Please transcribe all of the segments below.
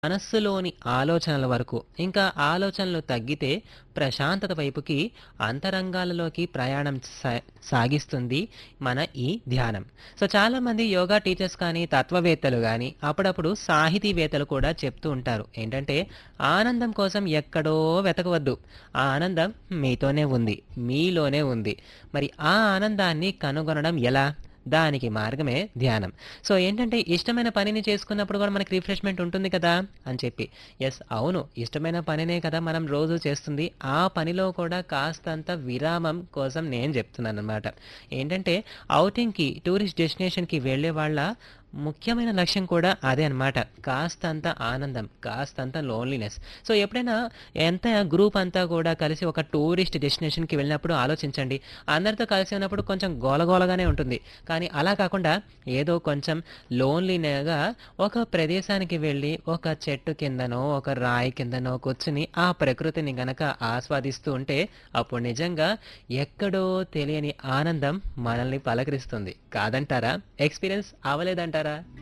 మనస్సులోని ఆలోచనల వరకు ఇంకా ఆలోచనలు తగ్గితే ప్రశాంతత వైపుకి అంతరంగాలలోకి ప్రయాణం సా- సాగిస్తుంది మన ఈ ధ్యానం సో చాలా మంది యోగా టీచర్స్ కానీ తత్వవేత్తలు కానీ అప్పుడప్పుడు సాహితీవేత్తలు కూడా చెప్తూ ఉంటారు ఏంటంటే ఆనందం కోసం ఎక్కడో వెతకవద్దు ఆ ఆనందం మీతోనే ఉంది మీలోనే ఉంది మరి ఆ ఆనందాన్ని కనుగొనడం ఎలా దానికి మార్గమే ధ్యానం సో ఏంటంటే ఇష్టమైన పనిని చేసుకున్నప్పుడు కూడా మనకి రిఫ్రెష్మెంట్ ఉంటుంది కదా అని చెప్పి ఎస్ అవును ఇష్టమైన పనినే కదా మనం రోజు చేస్తుంది ఆ పనిలో కూడా కాస్తంత విరామం కోసం నేను చెప్తున్నాను అనమాట ఏంటంటే అవుటింగ్కి టూరిస్ట్ డెస్టినేషన్కి వెళ్ళే వాళ్ళ ముఖ్యమైన లక్ష్యం కూడా అదే అనమాట కాస్తంత ఆనందం కాస్తంత లోన్లీనెస్ సో ఎప్పుడైనా ఎంత గ్రూప్ అంతా కూడా కలిసి ఒక టూరిస్ట్ డెస్టినేషన్కి వెళ్ళినప్పుడు ఆలోచించండి అందరితో కలిసి ఉన్నప్పుడు కొంచెం గోలగోలగానే ఉంటుంది కానీ అలా కాకుండా ఏదో కొంచెం లోన్లీగా ఒక ప్రదేశానికి వెళ్ళి ఒక చెట్టు కిందనో ఒక రాయి కిందనో కూర్చుని ఆ ప్రకృతిని గనక ఆస్వాదిస్తూ ఉంటే అప్పుడు నిజంగా ఎక్కడో తెలియని ఆనందం మనల్ని పలకరిస్తుంది కాదంటారా ఎక్స్పీరియన్స్ అవ్వలేదంటారా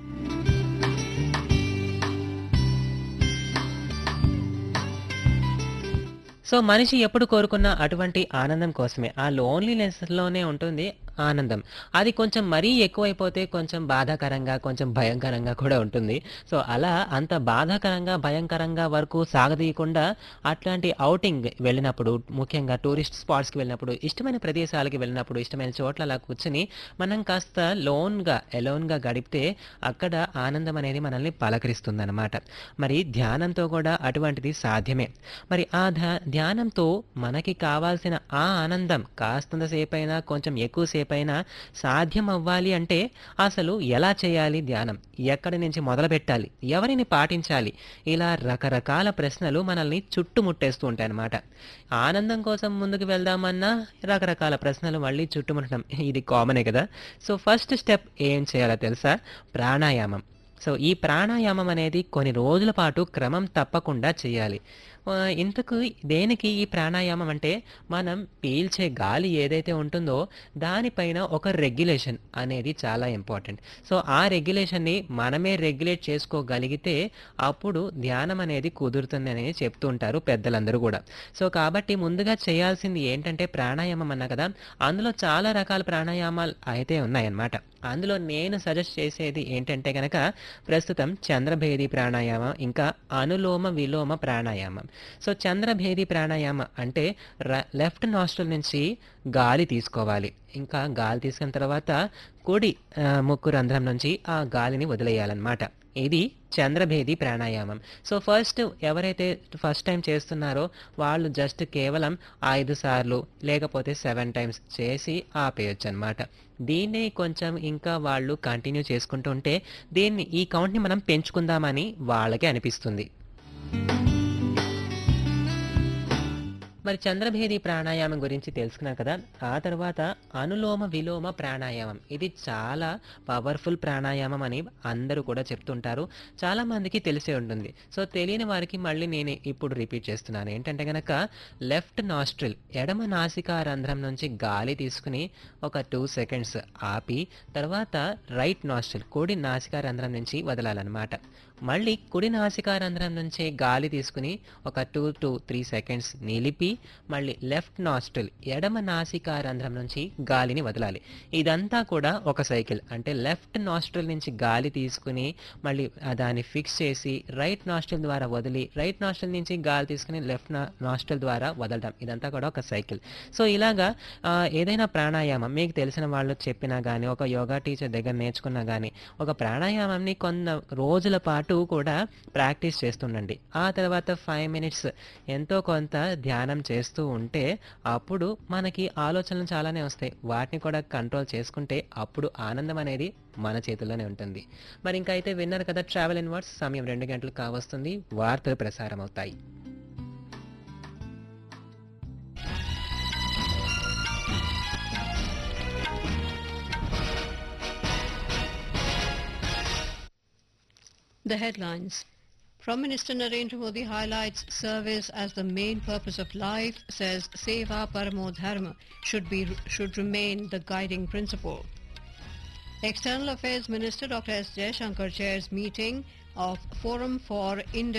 సో మనిషి ఎప్పుడు కోరుకున్న అటువంటి ఆనందం కోసమే ఆ లోన్లీనెస్లోనే ఉంటుంది ఆనందం అది కొంచెం మరీ ఎక్కువైపోతే కొంచెం బాధాకరంగా కొంచెం భయంకరంగా కూడా ఉంటుంది సో అలా అంత బాధాకరంగా భయంకరంగా వరకు సాగదీయకుండా అట్లాంటి అవుటింగ్ వెళ్ళినప్పుడు ముఖ్యంగా టూరిస్ట్ స్పాట్స్కి వెళ్ళినప్పుడు ఇష్టమైన ప్రదేశాలకి వెళ్ళినప్పుడు ఇష్టమైన చోట్ల అలా కూర్చుని మనం కాస్త లోన్గా ఎలోన్గా గడిపితే అక్కడ ఆనందం అనేది మనల్ని పలకరిస్తుందన్నమాట మరి ధ్యానంతో కూడా అటువంటిది సాధ్యమే మరి ఆ ధ్యా ధ్యానంతో మనకి కావాల్సిన ఆ ఆనందం కాస్తంత సేపైనా కొంచెం ఎక్కువసేపైనా సాధ్యం అవ్వాలి అంటే అసలు ఎలా చేయాలి ధ్యానం ఎక్కడి నుంచి మొదలు పెట్టాలి ఎవరిని పాటించాలి ఇలా రకరకాల ప్రశ్నలు మనల్ని చుట్టుముట్టేస్తూ ఉంటాయన్నమాట ఆనందం కోసం ముందుకు వెళ్దామన్నా రకరకాల ప్రశ్నలు మళ్ళీ చుట్టుముట్టడం ఇది కామనే కదా సో ఫస్ట్ స్టెప్ ఏం చేయాలో తెలుసా ప్రాణాయామం సో ఈ ప్రాణాయామం అనేది కొన్ని రోజుల పాటు క్రమం తప్పకుండా చేయాలి ఆ, ఇంతకు దేనికి ఈ ప్రాణాయామం అంటే మనం పీల్చే గాలి ఏదైతే ఉంటుందో దానిపైన ఒక రెగ్యులేషన్ అనేది చాలా ఇంపార్టెంట్ సో ఆ రెగ్యులేషన్ని మనమే రెగ్యులేట్ చేసుకోగలిగితే అప్పుడు ధ్యానం అనేది కుదురుతుంది అనేది చెప్తూ ఉంటారు పెద్దలందరూ కూడా సో కాబట్టి ముందుగా చేయాల్సింది ఏంటంటే ప్రాణాయామం అన్నా కదా అందులో చాలా రకాల ప్రాణాయామాలు అయితే ఉన్నాయన్నమాట అందులో నేను సజెస్ట్ చేసేది ఏంటంటే కనుక ప్రస్తుతం చంద్రభేది ప్రాణాయామం ఇంకా అనులోమ విలోమ ప్రాణాయామం సో చంద్రభేది ప్రాణాయామం అంటే లెఫ్ట్ నాస్ట్రల్ నుంచి గాలి తీసుకోవాలి ఇంకా గాలి తీసుకున్న తర్వాత కుడి ఆ, ముక్కు రంధ్రం నుంచి ఆ గాలిని వదిలేయాలన్నమాట ఇది చంద్రభేది ప్రాణాయామం సో ఫస్ట్ ఎవరైతే ఫస్ట్ టైం చేస్తున్నారో వాళ్ళు జస్ట్ కేవలం ఐదు సార్లు లేకపోతే సెవెన్ టైమ్స్ చేసి ఆపేయొచ్చు అనమాట దీన్ని కొంచెం ఇంకా వాళ్ళు కంటిన్యూ చేసుకుంటూ ఉంటే దీన్ని ఈ కౌంట్ని మనం పెంచుకుందామని వాళ్ళకి అనిపిస్తుంది మరి చంద్రభేది ప్రాణాయామం గురించి తెలుసుకున్నాం కదా ఆ తర్వాత అనులోమ విలోమ ప్రాణాయామం ఇది చాలా పవర్ఫుల్ ప్రాణాయామం అని అందరూ కూడా చెప్తుంటారు చాలా మందికి తెలిసే ఉంటుంది సో తెలియని వారికి మళ్ళీ నేను ఇప్పుడు రిపీట్ చేస్తున్నాను ఏంటంటే గనక లెఫ్ట్ నాస్ట్రిల్ ఎడమ నాసికా రంధ్రం నుంచి గాలి తీసుకుని ఒక టూ సెకండ్స్ ఆపి తర్వాత రైట్ నాస్ట్రిల్ కుడి నాసికా రంధ్రం నుంచి వదలాలన్నమాట మళ్ళీ కుడి నాసికా రంధ్రం నుంచి గాలి తీసుకుని ఒక టూ టు త్రీ సెకండ్స్ నిలిపి మళ్ళీ లెఫ్ట్ నాస్ట్రిల్ ఎడమ నాసికా రంధ్రం నుంచి గాలిని వదలాలి ఇదంతా కూడా ఒక సైకిల్ అంటే లెఫ్ట్ నాస్ట్రిల్ నుంచి గాలి తీసుకుని మళ్ళీ ఆ దాన్ని ఫిక్స్ చేసి రైట్ నాస్ట్రిల్ ద్వారా వదిలి రైట్ నాస్ట్రిల్ నుంచి గాలి తీసుకుని లెఫ్ట్ నాస్ట్రిల్ ద్వారా వదలడం ఇదంతా కూడా ఒక సైకిల్ సో ఇలాగా ఆ, ఏదైనా ప్రాణాయామం మీకు తెలిసిన వాళ్ళు చెప్పినా కానీ ఒక యోగా టీచర్ దగ్గర నేర్చుకున్నా కానీ ఒక ప్రాణాయామంని కొన్న రోజుల పాటు కూడా ప్రాక్టీస్ చేస్తుండండి ఆ తర్వాత ఫైవ్ మినిట్స్ ఎంతో కొంత ధ్యానం చేస్తూ ఉంటే అప్పుడు మనకి ఆలోచనలు చాలానే వస్తాయి వాటిని కూడా కంట్రోల్ చేసుకుంటే అప్పుడు ఆనందం అనేది మన చేతుల్లోనే ఉంటుంది మరి ఇంకా అయితే విన్నారు కదా ట్రావెల్ ఇన్ వర్డ్స్ సమయం రెండు గంటలు కావస్తుంది వార్తలు ప్రసారం అవుతాయి The headlines. Prime Minister Narendra Modi highlights service as the main purpose of life, says Seva Paramo Dharma should, be, should remain the guiding principle. External Affairs Minister Dr. S. Jaishankar chairs meeting of Forum for India